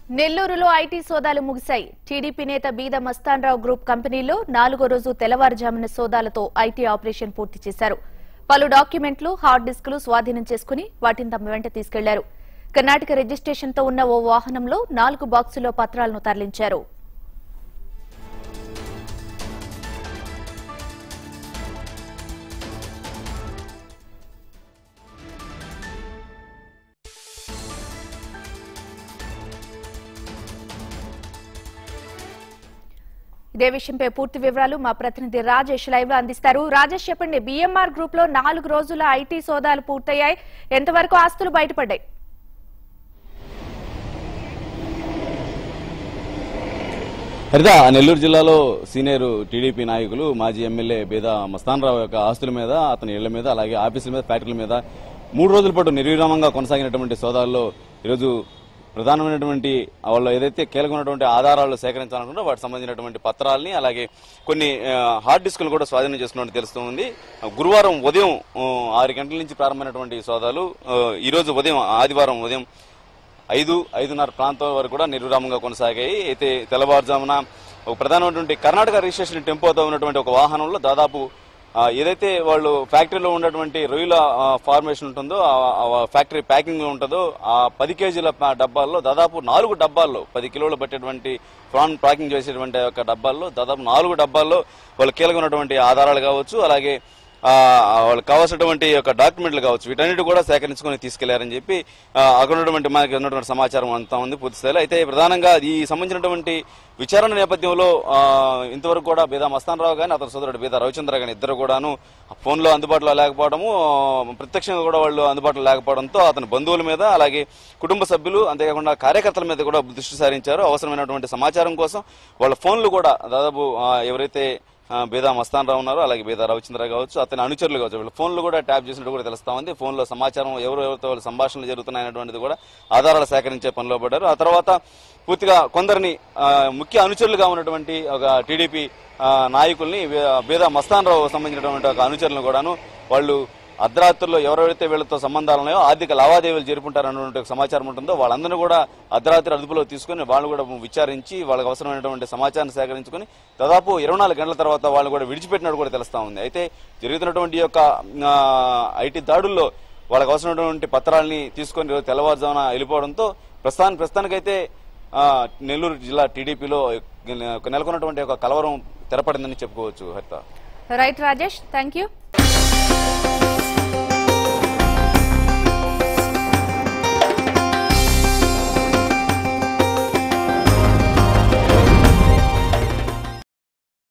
నెల్లూరులో ఐటీ సోదాలు ముగిశాయి టీడీపీ నేత బీద మస్తాన్రావు గ్రూప్ కంపెనీలో నాలుగో రోజు తెల్లవారుజామున సోదాలతో ఐటీ ఆపరేషన్ పూర్తి చేశారు పలు డాక్యుమెంట్లు హార్డ్ డిస్కులు స్వాధీనం చేసుకుని వాటిని తమ వెంట తీసుకెళ్లారు కర్ణాటక రిజిస్ట్రేషన్తో ఉన్న ఓ వాహనంలో నాలుగు బాక్సులో పత్రాలను తరలించారు ఇదే విషయంపై పూర్తి వివరాలు మా ప్రతినిధి రాజేష్ లైవ్ లో అందిస్తారు రాజేష్ చెప్పండి బీఎంఆర్ గ్రూప్ లో నాలుగు రోజుల ఐటీ సోదాలు పూర్తయ్యాయి ఎంతవరకు ఆస్తులు బయటపడ్డాయి హరిత నెల్లూరు జిల్లాలో సీనియర్ టీడీపీ నాయకులు మాజీ ఎమ్మెల్యే బేద మస్తానరావు యొక్క ఆస్తుల మీద అతని ఇళ్ల మీద అలాగే ఆఫీసుల మీద ఫ్యాక్టరీల మీద మూడు రోజుల పాటు నిర్విరామంగా కొనసాగినటువంటి సోదాల్లో ఈరోజు ప్రధానమైనటువంటి వాళ్ళు ఏదైతే కీలకమైనటువంటి ఆధారాలు సేకరించాలనుకుంటే వాటికి సంబంధించినటువంటి పత్రాలని అలాగే కొన్ని ఆ, హార్డ్ డిస్కులు కూడా స్వాధీనం చేసుకున్నట్టు తెలుస్తుంది గురువారం ఉదయం ఆ, ఆరు గంటల నుంచి ప్రారంభమైనటువంటి ఈ సోదాలు ఆ, ఈరోజు ఉదయం ఆదివారం ఉదయం ఐదు ఐదున్నర ప్రాంతం వరకు కూడా నిర్విరామంగా కొనసాగాయి అయితే తెల్లవారుజామున ఒక ప్రధానమైనటువంటి కర్ణాటక రిజిస్ట్రేషన్ టెంపోతో ఉన్నటువంటి ఒక వాహనంలో దాదాపు ఆ, ఏదైతే వాళ్ళు ఫ్యాక్టరీలో ఉన్నటువంటి రొయ్యల ఆ, ఫార్మేషన్ ఉంటుందో ఆ- ఆ ఫ్యాక్టరీ ప్యాకింగ్ ఉంటుందో ఆ పది కేజీల ప- డబ్బాల్లో దాదాపు నాలుగు డబ్బాల్లో పది కిలోలు పట్టేటువంటి ప్రాన్ ప్యాకింగ్ చేసేటువంటి యొక్క డబ్బాల్లో దాదాపు నాలుగు డబ్బాల్లో వాళ్ళు కీలకమైనటువంటి ఆధారాలు కావచ్చు అలాగే ఆ, వాళ్ళకి కావాల్సినటువంటి యొక్క డాక్యుమెంట్లు కావచ్చు వీటన్నిటి కూడా సేకరించుకొని తీసుకెళ్లారని చెప్పి ఆ, అక్కడ ఉన్నటువంటి మనకి ఉన్నటువంటి సమాచారం అంతా ఉంది పూర్తి స్థాయిలో అయితే ప్రధానంగా ఈ సంబంధించినటువంటి విచారణ నేపథ్యంలో ఆ, ఇంతవరకు కూడా బీదా మస్తానరావు గాని అతని సోదరుడు బీదా రవిచంద్ర గాని ఇద్దరు కూడాను ఫోన్లో అందుబాటులో లేకపోవడము ఆ, ప్రత్యక్షంగా కూడా వాళ్ళు అందుబాటులో లేకపోవడంతో అతని బంధువుల మీద అలాగే కుటుంబ సభ్యులు అంతేకాకుండా కార్యకర్తల మీద కూడా దృష్టి సారించారు అవసరమైనటువంటి సమాచారం కోసం వాళ్ళ ఫోన్లు కూడా దాదాపు ఆ, ఎవరైతే ఆ, బేదా మస్తాన్ రావు ఉన్నారు అలాగే బేదా రవిచంద్ర కావచ్చు అతని అనుచరులు కావచ్చు వీళ్ళ ఫోన్లు కూడా ట్యాప్ చేసినట్టు కూడా తెలుస్తా ఉంది ఫోన్లో సమాచారం ఎవరు ఎవరితో వాళ్ళ సంభాషణలు జరుగుతున్నాయనేటువంటిది కూడా ఆధారాలు సేకరించే పనిలో పడ్డారు ఆ తర్వాత పూర్తిగా కొందరిని ఆ, ముఖ్య అనుచరులుగా ఉన్నటువంటి ఒక టీడీపీ నాయకుల్ని బే- బేదా మస్తాన్ రావు సంబంధించినటువంటి ఒక అనుచరులను కూడాను వాళ్ళు అర్ధరాత్రుల్లో ఎవరెవరైతే వీళ్ళతో సంబంధాలు ఉన్నాయో ఆర్థిక లావాదేవీలు జరుపుంటారన్నటువంటి ఒక సమాచారం ఉంటుందో వాళ్ళందరినీ కూడా అర్ధరాత్రి అదుపులో తీసుకుని వాళ్ళు కూడా విచారించి వాళ్ళకి అవసరమైనటువంటి సమాచారాన్ని సేకరించుకుని దాదాపు ఇరవై నాలుగు గంటల తర్వాత వాళ్ళు కూడా విడిచిపెట్టినట్టు కూడా తెలుస్తా ఉంది అయితే జరుగుతున్నటువంటి ఈ యొక్క ఆ, ఐటీ దాడుల్లో వాళ్ళకి అవసరమైనటువంటి పత్రాలని తీసుకొని ఈరోజు తెల్లవారుజామున వెళ్ళిపోవడంతో ప్రస్తుతానికి ప్రస్తుతానికైతే ఆ, నెల్లూరు జిల్లా టీడీపీలో నెలకొన్నటువంటి ఒక కలవరం తెరపడిందని చెప్పుకోవచ్చు హరిత రైట్ రాజేష్ థ్యాంక్ యూ